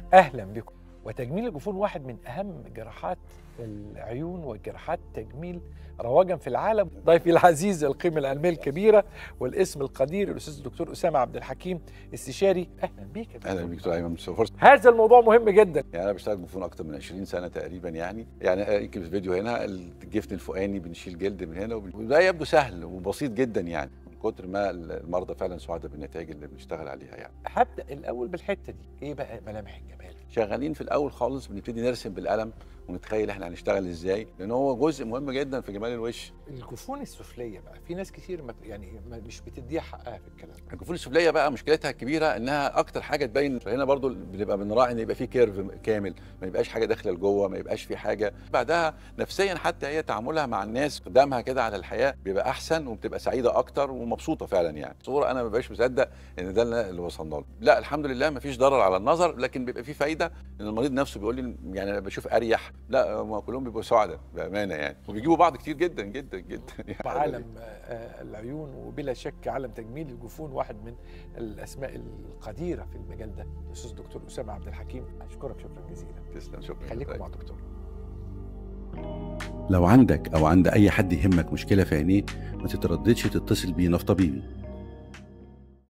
اهلا بكم وتجميل الجفون واحد من اهم جراحات العيون وجراحات تجميل رواجا في العالم ضيفي العزيز القيمه العلميه الكبيره والاسم القدير الاستاذ الدكتور اسامه عبد الحكيم استشاري اهلا بيك يا اهلا دكتور. بيك دكتور ايمن فرصه هذا الموضوع مهم جدا يعني انا بشتغل جفون اكتر من 20 سنه تقريبا يعني يعني آه، يمكن في الفيديو هنا الجفن الفوقاني بنشيل جلد من هنا وبن- وده يبدو سهل وبسيط جدا يعني من كتر ما المرضى فعلا سعداء بالنتائج اللي بنشتغل عليها يعني هبدا الاول بالحته دي ايه بقى ملامح الجمال شغالين في الاول خالص بنبتدي نرسم بالقلم ونتخيل احنا هنشتغل ازاي لان هو جزء مهم جدا في جمال الوش الجفون السفليه بقى في ناس كتير ما يعني ما مش بتديها حقها في الكلام الجفون السفليه بقى مشكلتها الكبيره انها اكتر حاجه تبين هنا برضو بنبقى بنراعي ان يبقى في كيرف كامل ما يبقاش حاجه داخله لجوه ما يبقاش في حاجه بعدها نفسيا حتى هي تعاملها مع الناس قدامها كده على الحياه بيبقى احسن وبتبقى سعيده اكتر ومبسوطه فعلا يعني صوره انا ما بقاش مصدق ان ده اللي- اللي وصلنا له لا الحمد لله ما فيش ضرر على النظر لكن بيبقى في فايده ان المريض نفسه بيقول لي يعني انا بشوف اريح لا هم كلهم بيبقوا سعداء بامانه يعني وبيجيبوا بعض كتير جدا جدا جدا يعني عالم آه، العيون وبلا شك عالم تجميل الجفون واحد من الاسماء القديره في المجال ده الاستاذ دكتور اسامه عبد الحكيم اشكرك شكرا جزيلا تسلم شكرا خليكم مع الدكتور لو عندك أو عند أي حد يهمك مشكلة في عينيه ما تترددش تتصل بينا في طبيبي